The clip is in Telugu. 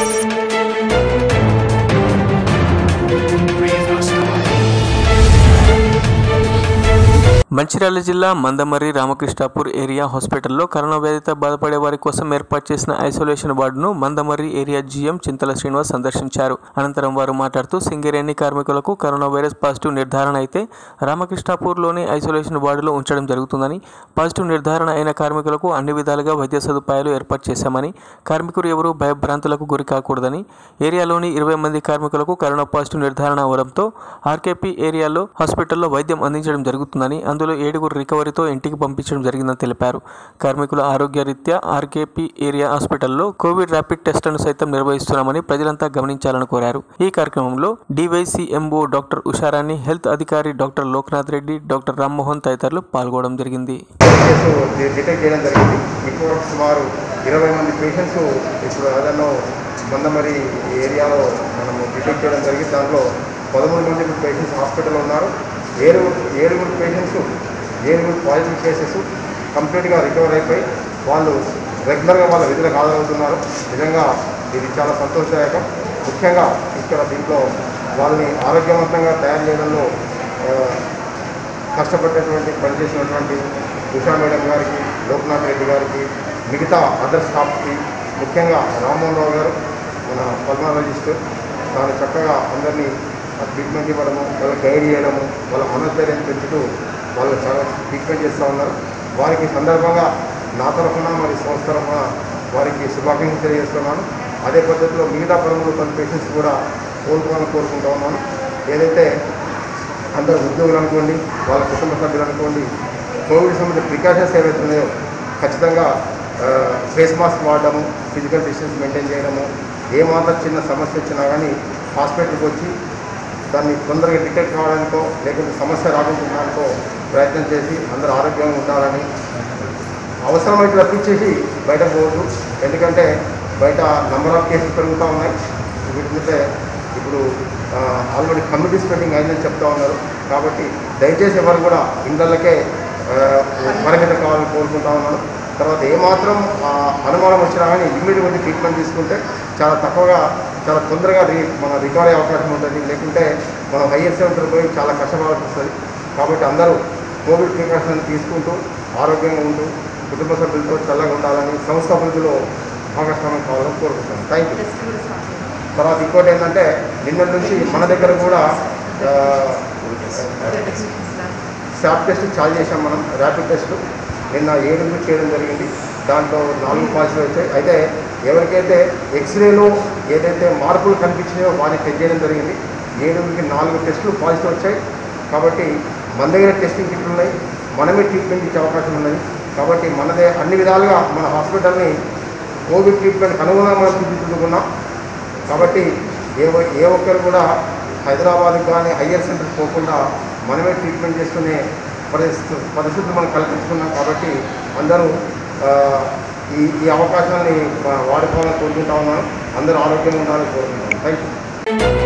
మంచిర్యాల జిల్లా మందమర్రి రామకృష్ణాపూర్ ఏరియా హాస్పిటల్లో కరోనా వ్యాధితో బాధపడే వారి కోసం ఏర్పాటు చేసిన ఐసోలేషన్ వార్డును మందమర్రి ఏరియా జీఎం చింతల శ్రీనివాస్ సందర్శించారు అనంతరం వారు మాట్లాడుతూ సింగరేణి కార్మికులకు కరోనా వైరస్ పాజిటివ్ నిర్ధారణ అయితే రామకృష్ణాపూర్లోని ఐసోలేషన్ వార్డులో ఉంచడం జరుగుతుందని పాజిటివ్ నిర్ధారణ అయిన కార్మికులకు అన్ని విధాలుగా వైద్య సదుపాయాలు ఏర్పాటు చేశామని కార్మికులు ఎవరూ భయభ్రాంతులకు గురి కాకూడదని ఏరియాలోని ఇరవై మంది కార్మికులకు కరోనా పాజిటివ్ నిర్ధారణ అవడంతో ఆర్కేపీ ఏరియాలో హాస్పిటల్లో వైద్యం అందించడం జరుగుతుందని అందులో ఏడుగురు రికవరీతో ఇంటికి పంపించడం జరిగిందని తెలిపారు కార్మికుల ఆరోగ్య రీత్యా ఆర్కేపీ ఏరియా హాస్పిటల్లో కోవిడ్ ర్యాపిడ్ టెస్టులను సైతం నిర్వహిస్తున్నామని ప్రజలంతా గమనించాలని కోరారు ఈ కార్యక్రమంలో డివైసీఎంఓ డాక్టర్ ఉషారాణి హెల్త్ అధికారి డాక్టర్ లోక్నాథ్ రెడ్డి డాక్టర్ రామ్మోహన్ తదితరులు పాల్గొనడం జరిగింది కేసు డి- డిటెక్ట్ చేయడం జరిగింది ఇప్పుడు సుమారు ఇరవై మంది పేషెంట్స్ ఇప్పుడు అదనో మందమరి ఏరియాలో మనము డిటెక్ట్ చేయడం జరిగింది దాంట్లో పదమూడు మంది ఇప్పుడు పేషెంట్స్ హాస్పిటల్లో ఉన్నారు ఏడు ఏడుగురు పేషెంట్స్ ఏడుగురు పాజిటివ్ కేసెస్ కంప్లీట్గా రికవర్ అయిపోయి వాళ్ళు రెగ్యులర్గా వాళ్ళ విధులకు హాజరవుతున్నారు నిజంగా ఇది చాలా సంతోషదాయకం ముఖ్యంగా ఇక్కడ దీంట్లో వాళ్ళని ఆరోగ్యవంతంగా తయారు చేయడంలో ఆ, కష్టపడినటువంటి పనిచేసినటువంటి ఉషా మేడం గారికి లోక్నాథ్ రెడ్డి గారికి మిగతా అదర్ స్టాఫ్కి ముఖ్యంగా రామ్మోహన్ రావు గారు మన పల్మాలజిస్ట్ తాను చక్కగా అందరినీ ట్రీట్మెంట్ ఇవ్వడము వాళ్ళకి గైడ్ చేయడము వాళ్ళ మనోధైర్యం పెంచుతూ వాళ్ళు చాలా ట్రీట్మెంట్ చేస్తూ ఉన్నారు వారికి ఈ సందర్భంగా నా తరఫున మరి సంస్థ తరఫున వారికి శుభాకాంక్షలు తెలియజేస్తున్నాను అదే పద్ధతిలో మిగతా పదమూడు పది పేషెంట్స్ కూడా కోలుకోవాలని కోరుకుంటా ఉన్నాను ఏదైతే అందరు ఉద్యోగులు అనుకోండి వాళ్ళ కుటుంబ సభ్యులు అనుకోండి కోవిడ్ సంబంధించిన ప్రికాషన్స్ ఏవైతే ఉన్నాయో ఖచ్చితంగా ఫేస్ మాస్క్ వాడడము ఫిజికల్ డిస్టెన్స్ మెయింటైన్ చేయడము ఏమాత్రం చిన్న సమస్య వచ్చినా కానీ హాస్పిటల్కి వచ్చి దాన్ని తొందరగా డిటెక్ట్ కావడానికో లేకుంటే సమస్య రాకుండానికో ప్రయత్నం చేసి అందరూ ఆరోగ్యంగా ఉండాలని అవసరమైతే తప్పించేసి బయట పోవద్దు ఎందుకంటే బయట నంబర్ ఆఫ్ కేసెస్ పెరుగుతూ ఉన్నాయి వీటితో ఇప్పుడు ఆల్రెడీ కమ్యూనిటీ స్ప్రెడింగ్ అయిందని చెప్తా ఉన్నారు కాబట్టి దయచేసి ఎవరు కూడా ఇళ్ళకే పరిమితం కావాలని కోరుకుంటా ఉన్నాను తర్వాత ఏమాత్రం ఆ, అనుమానం వచ్చినా కానీ ఇమ్మీడియట్ వచ్చి ట్రీట్మెంట్ తీసుకుంటే చాలా తక్కువగా చాలా తొందరగా రీ మన రికవరీ అయ్యే అవకాశం ఉంటుంది లేకుంటే మనం హైయర్ సెంటర్ పోయి చాలా కష్టపడాల్సి వస్తుంది కాబట్టి అందరూ కోవిడ్ ప్రికాషన్ తీసుకుంటూ ఆరోగ్యంగా ఉంటూ కుటుంబ సభ్యులతో చల్లగా ఉండాలని సంస్థ అభివృద్ధిలో భాగస్వామ్యం కావాలని కోరుకుంటాను థ్యాంక్ యూ తర్వాత ఇంకోటి ఏంటంటే నిన్న నుంచి మన దగ్గర కూడా స్టాప్ టెస్ట్ చాలు చేసాం మనం ర్యాపిడ్ టెస్ట్ నిన్న ఏడుగురు చేయడం జరిగింది దాంట్లో నాలుగు పాజిటివ్ వచ్చాయి అయితే ఎవరికైతే ఎక్స్రేలో ఏదైతే మార్పులు కనిపించినాయో వారిని టెస్ట్ చేయడం జరిగింది ఏడుగురికి నాలుగు టెస్టులు పాజిటివ్ వచ్చాయి కాబట్టి మన దగ్గర టెస్టింగ్ కిట్లు ఉన్నాయి మనమే ట్రీట్మెంట్ ఇచ్చే అవకాశం ఉన్నది కాబట్టి మనదే అన్ని విధాలుగా మన హాస్పిటల్ని కోవిడ్ ట్రీట్మెంట్కి అనుగుణంగా మనం తీర్చిదిద్దుకున్నాం కాబట్టి ఏ ఒ- ఏ ఒక్కరు కూడా హైదరాబాద్కి కానీ హయ్యర్ సెంటర్కి పోకుండా మనమే ట్రీట్మెంట్ చేసుకునే పరిస్థితి పరిస్థితులు మనం కల్పించుకున్నాం కాబట్టి అందరూ ఆ, ఈ ఈ అవకాశాన్ని ఆ, వాడుకోవాలని కోరుకుంటా ఉన్నాను అందరూ ఆరోగ్యంగా ఉండాలని కోరుకుంటున్నాను థ్యాంక్ యూ